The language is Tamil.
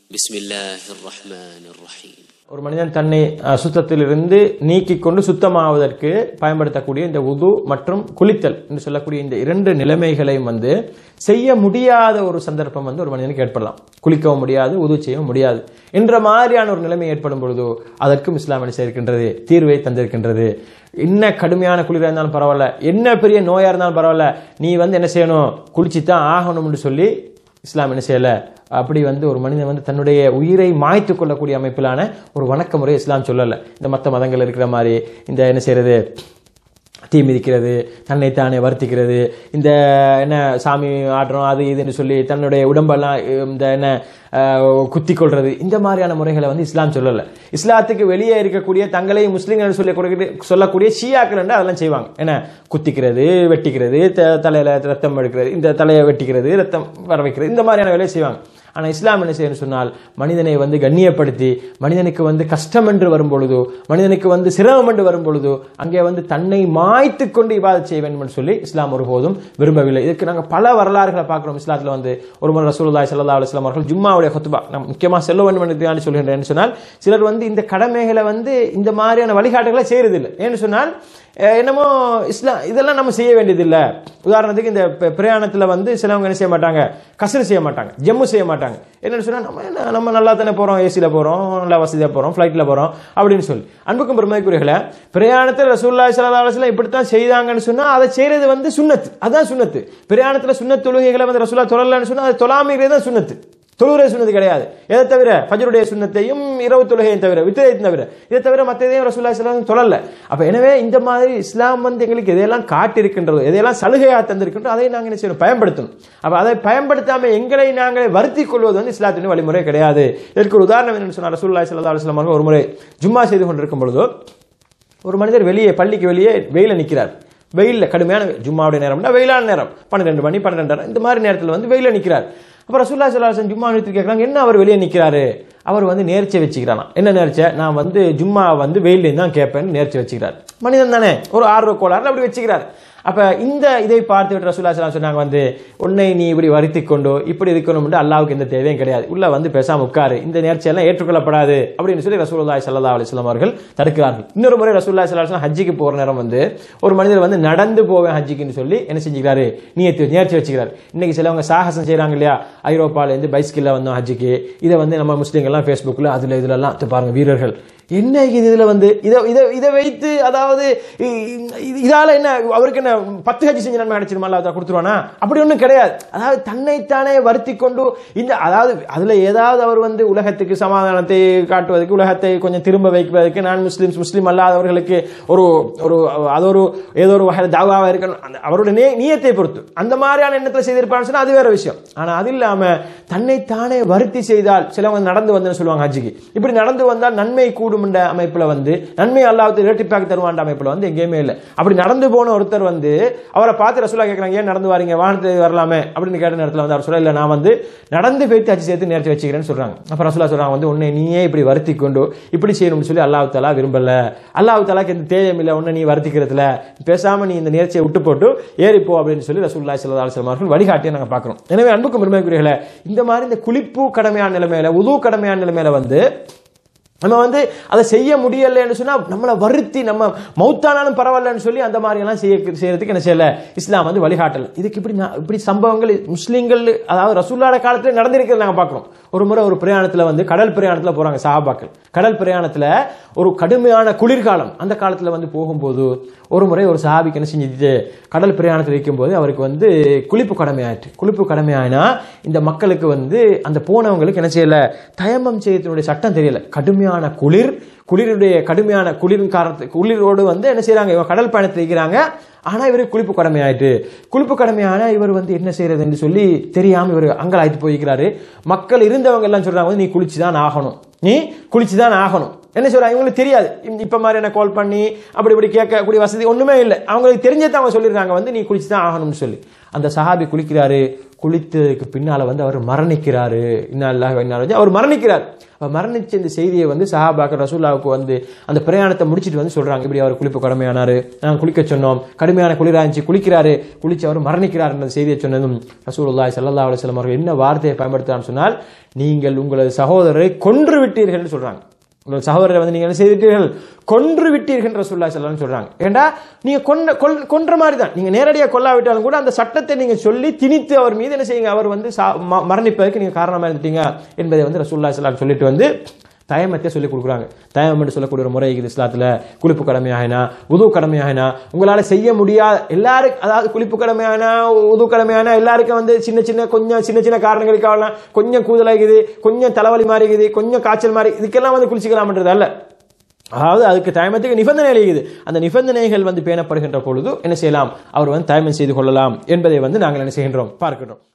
بسم الله الرحمن الرحيم ஒரு மனிதன் தன்னை அசுத்தத்திலிருந்து நீக்கிக் கொண்டு சுத்தமாவதற்கு பயன்படுத்தக்கூடிய இந்த உது மற்றும் குளித்தல் என்று சொல்லக்கூடிய இந்த இரண்டு நிலைமைகளையும் வந்து செய்ய முடியாத ஒரு சந்தர்ப்பம் வந்து ஒரு மனிதனுக்கு ஏற்படலாம் குளிக்கவும் முடியாது உது செய்யவும் முடியாது என்ற மாதிரியான ஒரு நிலைமை ஏற்படும் பொழுதோ அதற்கும் இஸ்லாம் என்ன செய்திருக்கின்றது தீர்வை தந்திருக்கின்றது என்ன கடுமையான குளிராக இருந்தாலும் பரவாயில்ல என்ன பெரிய நோயா இருந்தாலும் பரவாயில்ல நீ வந்து என்ன செய்யணும் குளிச்சு தான் ஆகணும்னு சொல்லி இஸ்லாம் என்ன செய்யல அப்படி வந்து ஒரு மனிதன் வந்து தன்னுடைய உயிரை மாய்த்து கொள்ளக்கூடிய அமைப்பிலான ஒரு வணக்க முறை இஸ்லாம் சொல்லலை இந்த மற்ற மதங்கள் இருக்கிற மாதிரி இந்த என்ன செய்யறது தீ மிதிக்கிறது தன்னைத்தானே வருத்திக்கிறது இந்த என்ன சாமி ஆடுறோம் அது இதுன்னு சொல்லி தன்னுடைய உடம்பெல்லாம் இந்த என்ன அஹ், குத்தி கொள்றது இந்த மாதிரியான முறைகளை வந்து இஸ்லாம் சொல்லலை இஸ்லாத்துக்கு வெளியே இருக்கக்கூடிய தங்களை முஸ்லீம்கள் சொல்லக்கூடிய சொல்லக்கூடிய ஷியாக்கள் என்று அதெல்லாம் செய்வாங்க என்ன குத்திக்கிறது வெட்டிக்கிறது த- தலையில ரத்தம் எடுக்கிறது இந்த தலையை வெட்டிக்கிறது ரத்தம் வர வைக்கிறது இந்த மாதிரியான வேலையை செய்வாங்க ஆனா இஸ்லாம் என்ன செய்யணும் சொன்னால் மனிதனை வந்து கண்ணியப்படுத்தி மனிதனுக்கு வந்து கஷ்டம் என்று வரும் பொழுதோ மனிதனுக்கு வந்து சிரமம் என்று வரும் பொழுதோ அங்கே வந்து தன்னை மாய்த்து கொண்டு இபாதத் செய்ய வேண்டும் என்று சொல்லி இஸ்லாம் ஒருபோதும் விரும்பவில்லை இதுக்கு நாங்கள் பல வரலாறுகளை பார்க்கிறோம் இஸ்லாத்தில் வந்து ஒரு முறை ரசூலுல்லாஹி ஸல்லல்லாஹு அலைஹி வஸல்லம் அவர்கள் ஜும்மாவுடைய ஹுத்பா நான் முக்கியமாக சொல்ல வேண்டும் என்று சொல்கின்றேன் சொன்னால் சிலர் வந்து இந்த கடமைகளை வந்து இந்த மாதிரியான வழிகாட்டுகளை செய்யறதில்லை ஏன்னு சொன்னால் அஹ், என்னமோ இஸ்லாம் இதெல்லாம் நம்ம செய்ய வேண்டியதில்லை உதாரணத்துக்கு இந்த ப- பிரயாணத்துல வந்து சிலவங்க என்ன செய்ய மாட்டாங்க கசரு செய்ய மாட்டாங்க ஜம்மு செய்ய மாட்டாங்க என்னன்னு சொன்னா நம்ம என்ன நம்ம நல்லா தானே போறோம் ஏசியில் போறோம் நல்லா வசதியாக போறோம் ஃப்ளைட்ல போறோம் அப்படின்னு சொல்லி அன்புக்கும் பெருமைக்குரியர்களே பிரயாணத்தில் ரசூல்லாய் சல்லா அலுவலாம் இப்படித்தான் செய்தாங்கன்னு சொன்னா அதை செய்யறது வந்து சுன்னத்து அதான் சுன்னத்து பிரயாணத்துல சுன்னத் தொழுகைகளை வந்து ரசூல்லா தொழலன்னு சொன்னா அது தொழாமைங்கிறது தான் சுன்னத்து தொழுகிற சுன்னது கிடையாது எதை தவிர ஃபஜருடைய சுண்ணத்தையும் இரவு தொழுகையும் தவிர வித்திரையும் தவிர இதை தவிர மற்ற எதையும் ரசூல்லா இஸ்லாம் சொல்லல அப்ப எனவே இந்த மாதிரி இஸ்லாம் வந்து எங்களுக்கு எதையெல்லாம் காட்டியிருக்கின்றதோ எதையெல்லாம் சலுகையாக தந்திருக்கின்றோ அதை நாங்கள் என்ன செய்யணும் பயன்படுத்தணும் அப்ப அதை பயன்படுத்தாம எங்களை நாங்களே வருத்தி கொள்வது வந்து இஸ்லாத்தின் வழிமுறை கிடையாது இதற்கு ஒரு உதாரணம் என்னன்னு சொன்னா ரசூல்லா சல்லா அலுவலாம் அவர்கள் ஒரு முறை ஜும்மா செய்து கொண்டிருக்கும் பொழுதோ ஒரு மனிதர் வெளியே பள்ளிக்கு வெளியே வெயில நிற்கிறார் வெயில்ல கடுமையான வெயில். ஜும்மாவுடைய நேரம்னா வெயிலான நேரம் பன்னிரெண்டு மணி பன்னிரெண்டரை இந்த மாதிரி நேரத்தில் வந்து வெயில நிற்கிறார் அப்புறம் ரசூல்லா சல்லாஹன் ஜும்மா நிறுத்தி கேட்குறாங்க என்ன அவர் வெளியே நிற்கிறாரு அவர் வந்து நேர்ச்சை வச்சுக்கிறானா என்ன நேர்ச்சை நான் வந்து ஜும்மா வந்து வெயிலேருந்து தான் கேட்பேன்னு நேர்ச்சை வச்சுக்கிறார் மனிதன் தானே ஒரு ஆர்வ கோளாறுல அப்படி வச்சுக்கிறார் அப்ப இந்த இதை பார்த்து விட்டு ரசூல்லா சலாம் சொன்னாங்க வந்து உன்னை நீ இப்படி வருத்தி கொண்டோ இப்படி இருக்கணும் அல்லாவுக்கு எந்த தேவையும் கிடையாது உள்ள வந்து பேசாம உட்காரு இந்த நேர்ச்சியெல்லாம் ஏற்றுக்கொள்ளப்படாது அப்படின்னு சொல்லி ரசூலுல்லாஹி ஸல்லல்லாஹு அலைஹி வஸல்லம் அவர்கள் தடுக்கிறார்கள் இன்னொரு முறை ரசூலுல்லாஹி ஸல்லல்லாஹு அலைஹி வஸல்லம் ஹஜ்ஜிக்கு போற நேரம் வந்து ஒரு மனிதர் வந்து நடந்து போவேன் ஹஜ்ஜிக்குன்னு சொல்லி என்ன செஞ்சுக்கிறாரு நீயத்து நேர்ச்சி வச்சுக்கிறார் இன்னைக்கு சிலவங்க சாகசம் செய்றாங்க இல்லையா ஐரோப்பால இருந்து பைஸ்கில்ல வந்தோம் ஹஜ்ஜிக்கு இதை வந்து நம்ம முஸ்லீம்கள்லாம் ஃபேஸ்புக்கில் அதுல இதுல எல்லாம் இது பாருங்க வீரர்கள் என்ன இது இதுல வந்து இதை இதை இதை வைத்து அதாவது இ- இ- இதால என்ன அவருக்கு என்ன பத்து ஹஜ் செஞ்ச நன்மை கிடைச்சிருமா அல்லாஹ் கொடுத்துருவானா அப்படி ஒன்றும் கிடையாது அதாவது தன்னைத்தானே வருத்தி கொண்டு இந்த அதாவது அதுல ஏதாவது அவர் வந்து உலகத்துக்கு சமாதானத்தை காட்டுவதற்கு உலகத்தை கொஞ்சம் திரும்ப வைப்பதற்கு நான் முஸ்லிம்ஸ் முஸ்லீம் அல்லாதவர்களுக்கு ஒரு ஒரு அது ஒரு ஏதோ ஒரு வகையில் தாவாக இருக்கணும் அந்த அவருடைய நே நீயத்தை பொறுத்து அந்த மாதிரியான எண்ணத்தில் செய்திருப்பான்னு சொன்னா அது வேற விஷயம் ஆனா அது இல்லாம தன்னைத்தானே வருத்தி செய்தால் சிலவங்க நடந்து வந்து சொல்லுவாங்க ஹஜ்ஜிக்கு இப்படி நடந்து வந்தால் நன்மை கூடும் என்ற அமைப்புல வந்து நன்மை அல்லாஹ்வுக்கு இரட்டிப்பாக தருவான்ற அமைப்புல வந்து எங்கேயுமே இல்லை அப்படி நடந்து போன ஒருத்தர் வந்து அவரை பார்த்து ரசூலா கேட்கறாங்க ஏன் நடந்து வரீங்க வாகனத்தில் வரலாமே அப்படின்னு கேட்ட நேரத்தில் வந்து அவர் சொல்ல இல்லை நான் வந்து நடந்து போய்த்து ஹஜ் சேர்த்து நேர்ச்சி வச்சுக்கிறேன்னு சொல்றாங்க அப்ப ரசூலா சொல்றாங்க வந்து உன்னை நீயே இப்படி வருத்தி கொண்டு இப்படி செய்யணும்னு சொல்லி அல்லாஹ் தாலா விரும்பல அல்லாஹ் தாலாக்கு எந்த தேவையும் இல்லை உன்னை நீ வருத்திக்கிறதுல பேசாம நீ இந்த நேர்ச்சியை விட்டு போட்டு ஏறிப்போ அப்படின்னு சொல்லி ரசூல்லா ஸல்லல்லாஹு அலைஹி வஸல்லம் அவர்கள் வழிகாட்டியை நாங்க பார்க்கிறோம் எனவே அன்புக்கும் பெருமைக்குரியர்களே இந்த மாதிரி இந்த குளிப்பு கடமையான நிலைமையில உது கடமையான நிலைமையில வந்து நம்ம வந்து அதை செய்ய முடியலைன்னு சொன்னா நம்மளை வருத்தி நம்ம மௌத்தானாலும் பரவாயில்லன்னு சொல்லி அந்த மாதிரி எல்லாம் செய்ய செய்யறதுக்கு என்ன செய்யல இஸ்லாம் வந்து வழிகாட்டல இதுக்கு இப்படி நா- இப்படி சம்பவங்கள் முஸ்லீம்கள் அதாவது ரசூல்லாட காலத்துல நடந்திருக்கிறது நாங்க பார்க்கிறோம் ஒரு முறை ஒரு பிரயாணத்துல வந்து கடல் பிரயாணத்துல போறாங்க சஹாபாக்கள் கடல் பிரயாணத்துல ஒரு கடுமையான குளிர்காலம் அந்த காலத்துல வந்து போகும்போது ஒரு முறை ஒரு சஹாபிக்கு என்ன செஞ்சுட்டு கடல் பிரயாணத்தில் இருக்கும்போது அவருக்கு வந்து குளிப்பு கடமையாயிற்று குளிப்பு கடமையாயினா இந்த மக்களுக்கு வந்து அந்த போனவங்களுக்கு என்ன செய்யல தயமம் செய்யறதுடைய சட்டம் தெரியல கடுமையான குளிர் குளிருடைய கடுமையான குளிரின் காரணத்து குளிரோடு வந்து என்ன செய்றாங்க இவங்க கடல் பயணத்தில் இருக்கிறாங்க ஆனா இவருக்கு குளிப்பு கடமையாயிட்டு குளிப்பு கடமையான இவர் வந்து என்ன செய்யறதுன்னு சொல்லி தெரியாம இவர் அங்கலாய்த்து போய்க்கிறாரு மக்கள் இருந்தவங்க எல்லாம் சொல்றாங்க வந்து நீ குளிச்சுதான் ஆகணும் நீ குளிச்சுதான் ஆகணும் என்ன சொல்றாங்க இவங்களுக்கு தெரியாது இந்த- இப்ப மாதிரி என்ன கால் பண்ணி அப்படி இப்படி கேட்கக்கூடிய வசதி ஒண்ணுமே இல்லை அவங்களுக்கு தெரிஞ்சதை அவங்க சொல்லியிருக்காங்க வந்து நீ குளிச்சு தான் ஆகணும்னு சொல்லி அந்த சஹாபி குளிக்கிறாரு குளித்ததுக்கு பின்னால வந்து அவர் மரணிக்கிறாரு இன்னால்லாஹ் இன்னார் அவர் மரணிக்கிறார் அவர் மரணிச்ச இந்த செய்தியை வந்து சஹாபாக்கள் ரசூல்லாவுக்கு வந்து அந்த பிரயாணத்தை முடிச்சிட்டு வந்து சொல்றாங்க இப்படி அவர் குளிப்பு கடமையானாரு நாங்கள் குளிக்க சொன்னோம் கடுமையான குளிரா இருந்துச்சு குளிக்கிறாரு குளிச்சு அவர் மரணிக்கிறார் என்ற செய்தியை சொன்னதும் ரசூலுல்லாஹி ஸல்லல்லாஹு அலைஹி வஸல்லம் அவர்கள் என்ன வார்த்தையை பயன்படுத்துறான்னு சொன்னால் நீங்கள் உங்களது சகோதரரை கொன்று விட்டீர்கள்னு சொல்றாங்க உங்கள் சகோதரரை வந்து நீங்க என்ன செய்துவிட்டீர்கள் கொன்று விட்டீர்கள் ரசூல்லா ஸல்லல்லாஹு சொல்றாங்க ஏண்டா நீங்க கொன்ற கொல்- கொன்ற மாதிரி தான் நீங்க நேரடியாக கொல்லாவிட்டாலும் கூட அந்த சட்டத்தை நீங்க சொல்லி திணித்து அவர் மீது என்ன செய்யுங்க அவர் வந்து சா- ம- மரணிப்பதற்கு நீங்க காரணமா இருந்துட்டீங்க என்பதை வந்து ரசூல்லா ஸல்லல்லாஹு சொல்லிட்டு வந்து தயமத்தை சொல்லி கொடுக்குறாங்க தயமம் என்று சொல்லக்கூடிய ஒரு முறை இருக்குது இஸ்லாத்துல குளிப்பு கடமையாகினா உது கடமையாகினா உங்களால செய்ய முடியாத எல்லாருக்கும் அதாவது குளிப்பு கடமையானா உது கடமையானா எல்லாருக்கும் வந்து சின்ன சின்ன கொஞ்சம் சின்ன சின்ன காரணங்களுக்காகலாம் கொஞ்சம் கூதலாகுது கொஞ்சம் தலைவலி மாறிக்குது கொஞ்சம் காய்ச்சல் மாறி இதுக்கெல்லாம் வந்து குளிச்சுக்கலாம்ன்றது அல்ல அதாவது அதுக்கு தயமத்துக்கு நிபந்தனை இருக்குது அந்த நிபந்தனைகள் வந்து பேணப்படுகின்ற பொழுது என்ன செய்யலாம் அவர் வந்து தயமம் செய்து கொள்ளலாம் என்பதை வந்து நாங்கள் என்ன செய்கின்றோம் பார்க்கின்றோம்